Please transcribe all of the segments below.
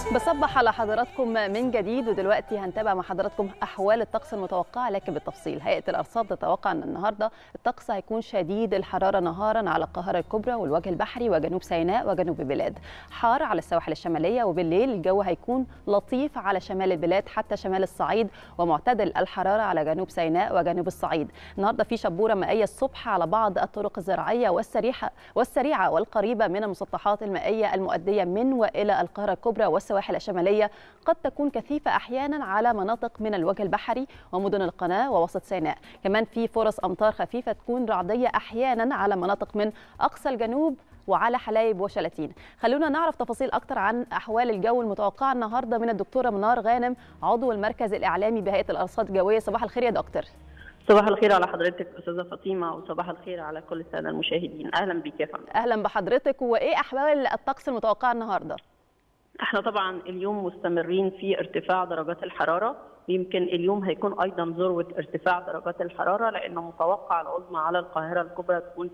بصبح على حضراتكم من جديد ودلوقتي هنتابع مع حضراتكم احوال الطقس المتوقعه لكن بالتفصيل هيئه الارصاد تتوقع ان النهارده الطقس هيكون شديد الحراره نهارا على القاهره الكبرى والوجه البحري وجنوب سيناء وجنوب البلاد حار على السواحل الشماليه وبالليل الجو هيكون لطيف على شمال البلاد حتى شمال الصعيد ومعتدل الحراره على جنوب سيناء وجنوب الصعيد النهارده في شبوره مائيه الصبح على بعض الطرق الزراعيه والسريعه والسريعه والقريبه من المسطحات المائيه المؤديه من والى القاهره الكبرى والسواحل الشماليه قد تكون كثيفه احيانا على مناطق من الوجه البحري ومدن القناه ووسط سيناء كمان في فرص امطار خفيفه تكون رعديه احيانا على مناطق من اقصى الجنوب وعلى حلايب وشلاتين خلونا نعرف تفاصيل اكتر عن احوال الجو المتوقعه النهارده من الدكتوره منار غانم عضو المركز الاعلامي بهيئه الارصاد الجويه صباح الخير يا دكتور صباح الخير على حضرتك استاذه فاطمه وصباح الخير على كل الساده المشاهدين اهلا بك يا فندم اهلا بحضرتك وايه احوال الطقس المتوقعه النهارده احنا طبعا اليوم مستمرين في ارتفاع درجات الحراره يمكن اليوم هيكون ايضا ذروه ارتفاع درجات الحراره لانه متوقع العظمى على القاهره الكبرى تكون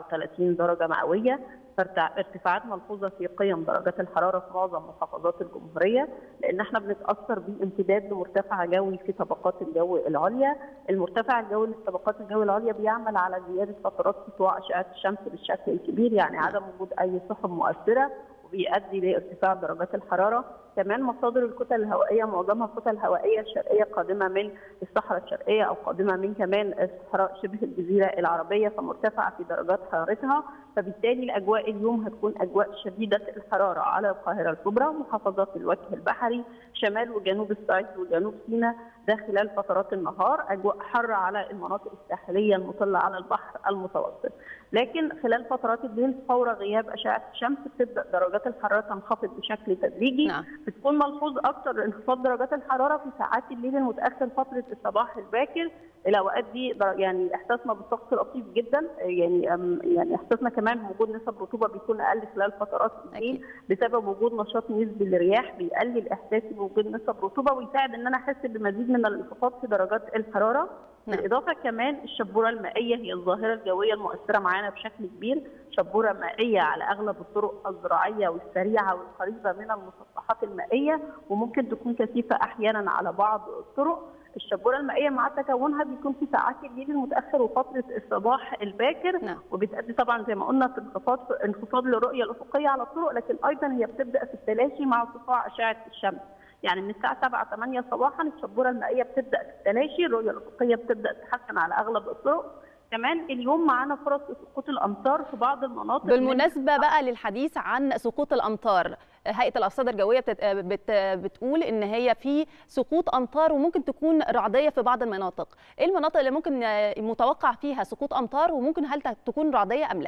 37 درجه مئويه ارتفاعات ملحوظه في قيم درجات الحراره في معظم محافظات الجمهوريه لان احنا بنتاثر بامتداد لمرتفع جوي في طبقات الجو العليا، المرتفع الجوي لطبقات الجو العليا بيعمل على زياده فترات سطوع اشعه الشمس بالشكل الكبير يعني عدم وجود اي سحب مؤثره وبيؤدي لارتفاع درجات الحراره كمان مصادر الكتل الهوائيه معظمها كتل هوائيه شرقيه قادمه من الصحراء الشرقيه او قادمه من كمان الصحراء شبه الجزيره العربيه فمرتفعه في درجات حرارتها فبالتالي الاجواء اليوم هتكون اجواء شديده الحراره على القاهره الكبرى محافظات الوجه البحري شمال وجنوب الصعيد وجنوب سيناء ده خلال فترات النهار اجواء حر على المناطق الساحليه المطله على البحر المتوسط لكن خلال فترات الليل فور غياب اشعه الشمس بتبدا درجات الحراره تنخفض بشكل تدريجي نعم. بتكون ملحوظ اكثر انخفاض درجات الحراره في ساعات الليل المتاخر فتره الصباح الباكر الاوقات دي يعني احساسنا بالطقس لطيف جدا يعني يعني احساسنا كمان بوجود نسب رطوبه بيكون اقل خلال فترات الليل بسبب وجود نشاط نسبي للرياح بيقلل احساسي بوجود نسب رطوبه ويساعد ان انا احس بمزيد من الانخفاض في درجات الحراره نعم. بالاضافه كمان الشبوره المائيه هي الظاهره الجويه المؤثره معانا بشكل كبير شبوره مائيه على اغلب الطرق الزراعيه والسريعه والقريبه من المسطحات المائيه وممكن تكون كثيفه احيانا على بعض الطرق الشبوره المائيه مع تكونها بيكون في ساعات الليل المتاخر وفتره الصباح الباكر نعم. وبتؤدي طبعا زي ما قلنا في انخفاض انخفاض للرؤيه الافقيه على الطرق لكن ايضا هي بتبدا في التلاشي مع ارتفاع اشعه الشمس يعني من الساعه 7 8 صباحا الشبوره المائيه بتبدا في التلاشي الرؤيه الافقيه بتبدا تتحسن على اغلب الطرق كمان اليوم معانا فرص سقوط الامطار في بعض المناطق بالمناسبه بقى للحديث عن سقوط الامطار هيئه الارصاد الجويه بتت... بت... بتقول ان هي في سقوط امطار وممكن تكون رعديه في بعض المناطق ايه المناطق اللي ممكن متوقع فيها سقوط امطار وممكن هل تكون رعديه ام لا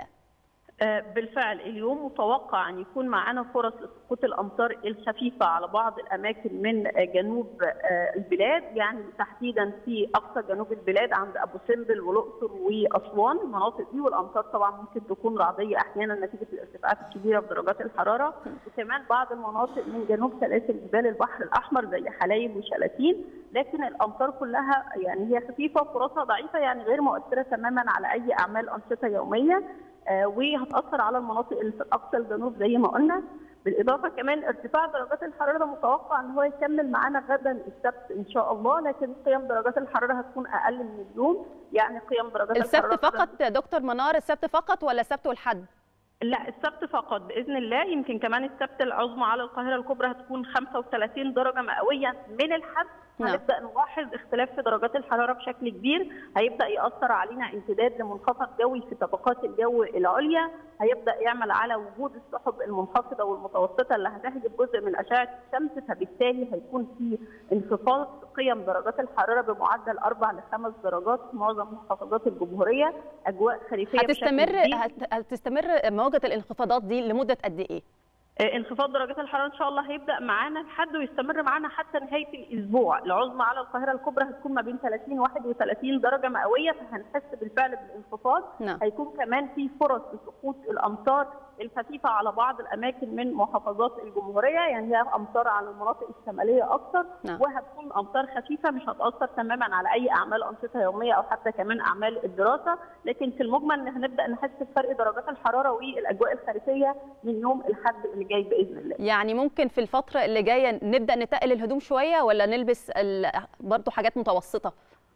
بالفعل اليوم متوقع ان يكون معانا فرص لسقوط الامطار الخفيفه على بعض الاماكن من جنوب البلاد يعني تحديدا في اقصى جنوب البلاد عند ابو سمبل والاقصر واسوان المناطق دي والامطار طبعا ممكن تكون رعديه احيانا نتيجه الارتفاعات الكبيره في درجات الحراره وكمان بعض المناطق من جنوب سلاسل جبال البحر الاحمر زي حلايب وشلاتين لكن الامطار كلها يعني هي خفيفه وفرصها ضعيفه يعني غير مؤثره تماما على اي اعمال انشطه يوميه وهتاثر على المناطق اللي في اقصى الجنوب زي ما قلنا بالاضافه كمان ارتفاع درجات الحراره متوقع ان هو يكمل معانا غدا السبت ان شاء الله لكن قيم درجات الحراره هتكون اقل من اليوم يعني قيم درجات السبت الحراره السبت فقط دكتور منار السبت فقط ولا السبت والحد؟ لا السبت فقط باذن الله يمكن كمان السبت العظمى على القاهره الكبرى هتكون 35 درجه مئويه من الحد نعم. هنبدا نلاحظ اختلاف في درجات الحراره بشكل كبير هيبدا ياثر علينا امتداد لمنخفض جوي في طبقات الجو العليا هيبدا يعمل على وجود السحب المنخفضه والمتوسطه اللي هتحجب جزء من اشعه الشمس فبالتالي هيكون في انخفاض قيم درجات الحراره بمعدل اربع لخمس درجات في معظم محافظات الجمهوريه اجواء خريفيه هتستمر هتستمر موجه الانخفاضات دي لمده قد ايه؟ انخفاض درجات الحراره ان شاء الله هيبدا معانا لحد ويستمر معانا حتى نهايه الاسبوع، العظمى على القاهره الكبرى هتكون ما بين 30 31 درجه مئويه فهنحس بالفعل بالانخفاض، نعم. هيكون كمان في فرص لسقوط الامطار الخفيفه على بعض الاماكن من محافظات الجمهوريه يعني هي امطار على المناطق الشماليه اكثر نعم. وهتكون امطار خفيفه مش هتاثر تماما على اي اعمال انشطه يوميه او حتى كمان اعمال الدراسه لكن في المجمل هنبدا نحس بفرق درجات الحراره والاجواء الخريفيه من يوم الاحد اللي جاي باذن الله يعني ممكن في الفتره اللي جايه نبدا نتقل الهدوم شويه ولا نلبس برضو حاجات متوسطه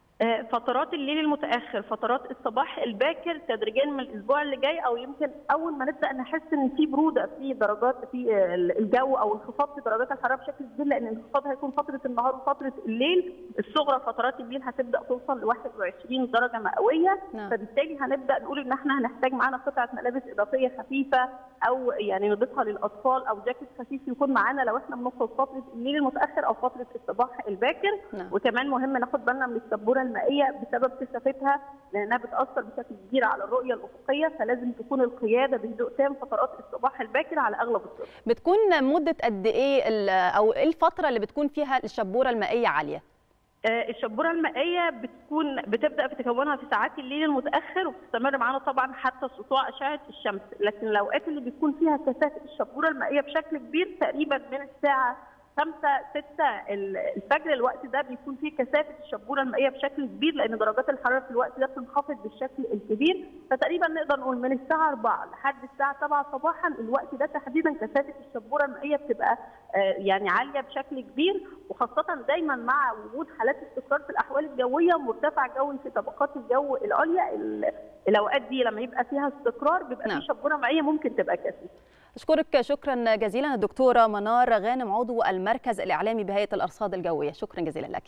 فترات الليل المتاخر فترات الصباح الباكر تدريجيا من الاسبوع اللي جاي او يمكن اول ما نبدا نحس ان في بروده في درجات في الجو او انخفاض في درجات الحراره بشكل كبير لان الانخفاض هيكون فتره النهار وفتره الليل الصغرى فترات الليل هتبدا توصل ل 21 درجه مئويه نعم. فبالتالي هنبدا نقول ان احنا هنحتاج معانا قطعه ملابس اضافيه خفيفه او يعني نضيفها للاطفال او جاكيت خفيف يكون معانا لو احنا بنخرج فتره الليل المتاخر او فتره الصباح الباكر نعم. وكمان مهم ناخد بالنا من السبوره المائيه بسبب كثافتها لانها بتاثر بشكل كبير على الرؤيه الافقيه فلازم تكون القياده بهدوء تام فترات الصباح الباكر على اغلب الطرق. بتكون مده قد ايه او ايه الفتره اللي بتكون فيها الشبوره المائيه عاليه؟ الشبوره المائيه بتكون بتبدا في تكونها في ساعات الليل المتاخر وبتستمر معانا طبعا حتى سطوع اشعه الشمس لكن الاوقات اللي بيكون فيها كثافه الشبوره المائيه بشكل كبير تقريبا من الساعه 5 6 الفجر الوقت ده بيكون فيه كثافه الشبوره المائيه بشكل كبير لان درجات الحراره في الوقت ده بتنخفض بالشكل الكبير فتقريبا نقدر نقول من الساعه 4 لحد الساعه 7 صباحا الوقت ده تحديدا كثافه الشبوره المائيه بتبقى يعني عاليه بشكل كبير وخاصه دايما مع وجود حالات استقرار في الاحوال الجويه مرتفع جوي في طبقات الجو العليا الاوقات دي لما يبقى فيها استقرار بيبقى نعم. في شبوره مائيه ممكن تبقى كثيفه أشكرك شكرا جزيلا الدكتورة منار غانم عضو المركز الإعلامي بهيئة الأرصاد الجوية شكرا جزيلا لك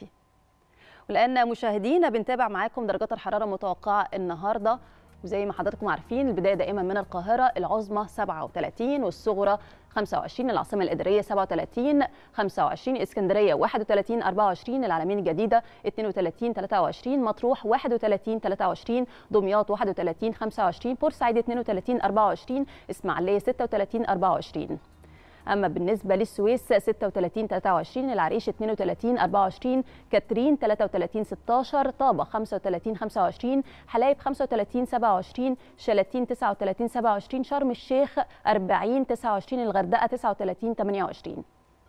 والآن مشاهدينا بنتابع معاكم درجات الحرارة المتوقعة النهاردة وزي ما حضراتكم عارفين البداية دائما من القاهرة العظمى 37 والصغرى 25 العاصمة الإدارية 37 25 اسكندرية 31 24 العلمين الجديدة 32 23 مطروح 31 23 دمياط 31 25 بورسعيد 32 24 إسماعيلية 36 24 اما بالنسبه للسويس 36 23 العريش 32 24 كاترين 33 16 طابه 35 25 حلايب 35 27 شلاتين 39 27 شرم الشيخ 40 29 الغردقه 39 28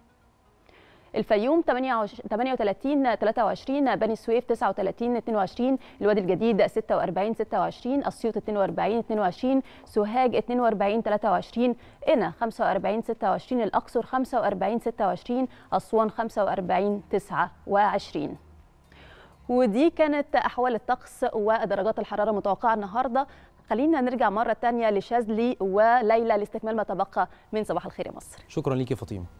الفيوم 38 23 بني سويف 39 22 الوادي الجديد 46 26 اسيوط 42 22 سوهاج 42 23 قنا 45 26 الاقصر 45 26 اسوان 45 29 ودي كانت احوال الطقس ودرجات الحراره المتوقعه النهارده خلينا نرجع مره ثانيه لشاذلي وليلى لاستكمال ما تبقى من صباح الخير يا مصر شكرا ليكي فاطمه